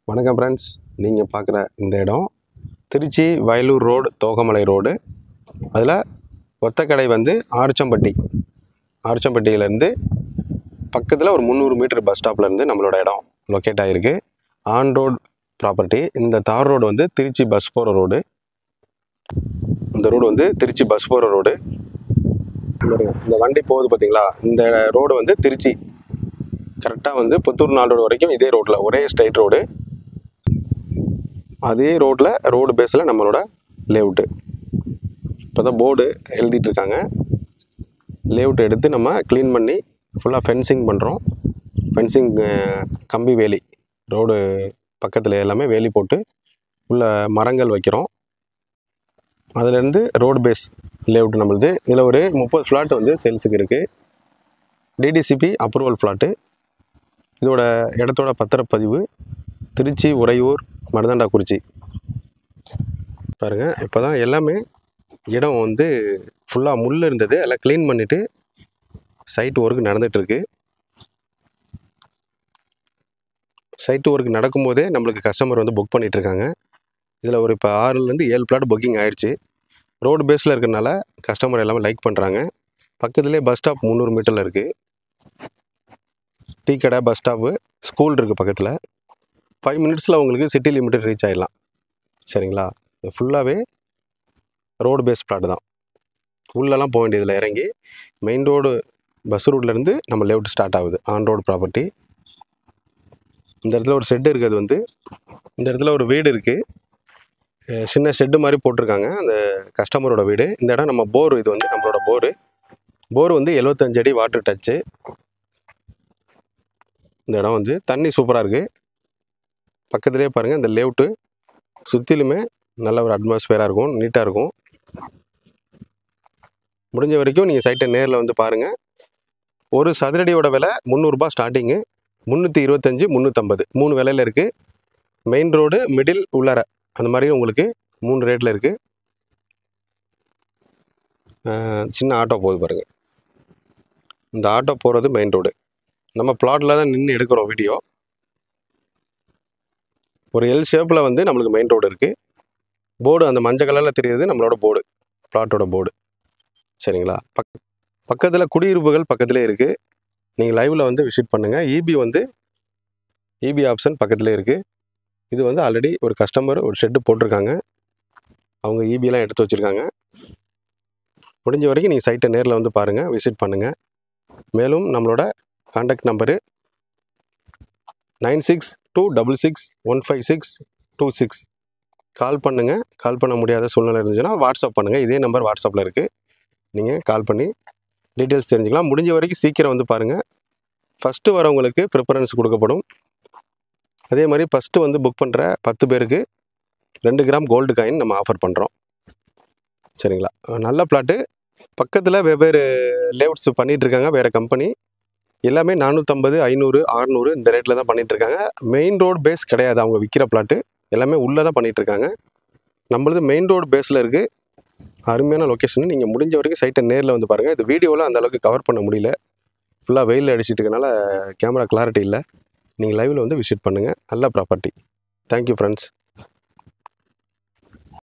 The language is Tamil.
வணக்கம் ஃப்ரெண்ட்ஸ் நீங்கள் பார்க்குற இந்த இடம் திருச்சி வயலூர் ரோடு தோகமலை ரோடு அதில் ஒத்தக்கடை வந்து ஆர்ச்சம்பட்டி ஆர்ச்சம்பட்டியிலேருந்து பக்கத்தில் ஒரு முந்நூறு மீட்டர் பஸ் ஸ்டாப்லேருந்து நம்மளோட இடம் லொக்கேட் ஆகிருக்கு ஆன் ரோடு ப்ராப்பர்ட்டி இந்த தார் ரோடு வந்து திருச்சி பஸ் போகிற ரோடு இந்த ரோடு வந்து திருச்சி பஸ் போகிற ரோடு இந்த வண்டி போகுது பார்த்தீங்களா இந்த ரோடு வந்து திருச்சி கரெக்டாக வந்து புத்தூர் நாள் ரோடு வரைக்கும் இதே ரோட்டில் ஒரே ஸ்ட்ரைட் ரோடு அதே ரோட்டில் ரோடு பேஸில் நம்மளோட லேஅவுட்டு இப்போ தான் போர்டு எழுதிட்டு இருக்காங்க லேஅவுட் எடுத்து நம்ம க்ளீன் பண்ணி ஃபுல்லாக ஃபென்சிங் பண்ணுறோம் ஃபென்சிங் கம்பி வேலி ரோடு பக்கத்தில் எல்லாமே வேலி போட்டு உள்ள மரங்கள் வைக்கிறோம் அதுலேருந்து ரோடு பேஸ் லேஅவுட் நம்மளுது இதில் ஒரு முப்பது ஃப்ளாட் வந்து சேல்ஸுக்கு இருக்குது டிடிசிபி அப்ரூவல் ஃப்ளாட்டு இதோட இடத்தோட பத்திரப்பதிவு திருச்சி உறையூர் மருதாண்டாக்குறிச்சி பாருங்கள் இப்போ தான் எல்லாமே இடம் வந்து ஃபுல்லாக முள் இருந்தது எல்லாம் க்ளீன் பண்ணிவிட்டு சைட் ஒர்க் நடந்துகிட்ருக்கு சைட்டு ஒர்க் நடக்கும்போதே நம்மளுக்கு கஸ்டமர் வந்து புக் பண்ணிட்டு இருக்காங்க இதில் ஒரு இப்போ ஆறுலேருந்து ஏழு பிளாட் புக்கிங் ஆயிடுச்சு ரோடு பேஸில் இருக்கிறனால கஸ்டமர் எல்லாமே லைக் பண்ணுறாங்க பக்கத்துலேயே பஸ் ஸ்டாப் முந்நூறு மீட்டரில் இருக்குது டீ கடை பஸ் ஸ்டாப்பு ஸ்கூல் இருக்குது பக்கத்தில் ஃபைவ் மினிட்ஸில் உங்களுக்கு சிட்டி லிமிட்டட் ரீச் ஆகிடலாம் சரிங்களா இது ஃபுல்லாகவே ரோடு பேஸ் பிளாட் தான் உள்ளெல்லாம் போக வேண்டியதில்லை இறங்கி மெயின் ரோடு பஸ் ரூட்லேருந்து நம்ம லெஃப்ட் ஸ்டார்ட் ஆகுது ஆன் ரோடு ப்ராப்பர்ட்டி இந்த இடத்துல ஒரு ஷெட்டு இருக்குது வந்து இந்த இடத்துல ஒரு வீடு இருக்குது சின்ன ஷெட்டு மாதிரி போட்டிருக்காங்க அந்த கஸ்டமரோட வீடு இந்த இடம் நம்ம போர் இது வந்து நம்மளோட போரு போர் வந்து எழுபத்தஞ்சு அடி வாட்டர் டச்சு இந்த இடம் வந்து தண்ணி சூப்பராக இருக்குது பக்கத்துலேயே பாருங்கள் இந்த லேவுட்டு சுற்றிலுமே நல்ல ஒரு அட்மாஸ்பியராக இருக்கும் நீட்டாக இருக்கும் முடிஞ்ச வரைக்கும் நீங்கள் சைட்டை நேரில் வந்து பாருங்கள் ஒரு சதுரடியோட விலை முந்நூறுரூபா ஸ்டார்டிங்கு முந்நூற்றி இருபத்தஞ்சி முந்நூற்றம்பது மூணு விலையில் இருக்குது மெயின் ரோடு மிடில் உள்ளார அந்த மாதிரி உங்களுக்கு மூணு ரேட்டில் இருக்குது சின்ன ஆட்டோ போகுது பாருங்கள் இந்த ஆட்டோ போகிறது மெயின் ரோடு நம்ம பிளாட்டில் தான் நின்று எடுக்கிறோம் வீடியோ ஒரு எல் ஷேப்பில் வந்து நம்மளுக்கு மெயின் ரோடு இருக்குது போர்டு அந்த மஞ்சள் கலரில் தெரியுது நம்மளோட போர்டு பிளாட்டோட போர்டு சரிங்களா பக் பக்கத்தில் குடியிருப்புகள் பக்கத்துலேயே இருக்குது நீங்கள் லைவில் வந்து விசிட் பண்ணுங்கள் இபி வந்து இபி ஆப்ஷன் பக்கத்துலேயே இருக்குது இது வந்து ஆல்ரெடி ஒரு கஸ்டமர் ஒரு ஷெட்டு போட்டிருக்காங்க அவங்க இபிலாம் எடுத்து வச்சுருக்காங்க முடிஞ்ச வரைக்கும் நீங்கள் சைட்டை நேரில் வந்து பாருங்கள் விசிட் பண்ணுங்கள் மேலும் நம்மளோட contact number nine six two double six one five six two six call பண்ணுங்கள் கால் பண்ண முடியாத சூழ்நிலை இருந்துச்சுன்னா வாட்ஸ்அப் பண்ணுங்கள் இதே நம்பர் வாட்ஸ்அப்பில் இருக்குது நீங்கள் கால் பண்ணி டீட்டெயில்ஸ் தெரிஞ்சுக்கலாம் முடிஞ்ச வரைக்கும் சீக்கிரம் வந்து பாருங்கள் ஃபஸ்ட்டு வரவங்களுக்கு ப்ரிஃபரன்ஸ் கொடுக்கப்படும் அதே மாதிரி ஃபஸ்ட்டு வந்து புக் பண்ணுற பத்து பேருக்கு ரெண்டு கிராம் கோல்டு காயின் நம்ம ஆஃபர் பண்ணுறோம் சரிங்களா நல்ல பிளாட்டு பக்கத்தில் வெவ்வேறு லேஅவுட்ஸ் பண்ணிகிட்டு இருக்காங்க வேறு கம்பெனி எல்லாமே நானூற்றம்பது ஐநூறு அறநூறு இந்த ரேட்டில் தான் பண்ணிகிட்டு இருக்காங்க மெயின் ரோடு பேஸ் கிடையாது அவங்க விற்கிற பிளாட்டு எல்லாமே உள்ளே தான் பண்ணிகிட்டு இருக்காங்க நம்மளது மெயின் ரோடு பேஸில் இருக்குது அருமையான லொக்கேஷன் நீங்கள் முடிஞ்ச வரைக்கும் சைட்டை நேரில் வந்து பாருங்கள் இது வீடியோவில் அந்த அளவுக்கு கவர் பண்ண முடியல ஃபுல்லாக வெயில் அடிச்சிட்டு இருக்கனால கேமரா கிளாரிட்டி இல்லை நீங்கள் லைவில் வந்து விசிட் பண்ணுங்கள் நல்ல ப்ராப்பர்ட்டி தேங்க்யூ ஃப்ரெண்ட்ஸ்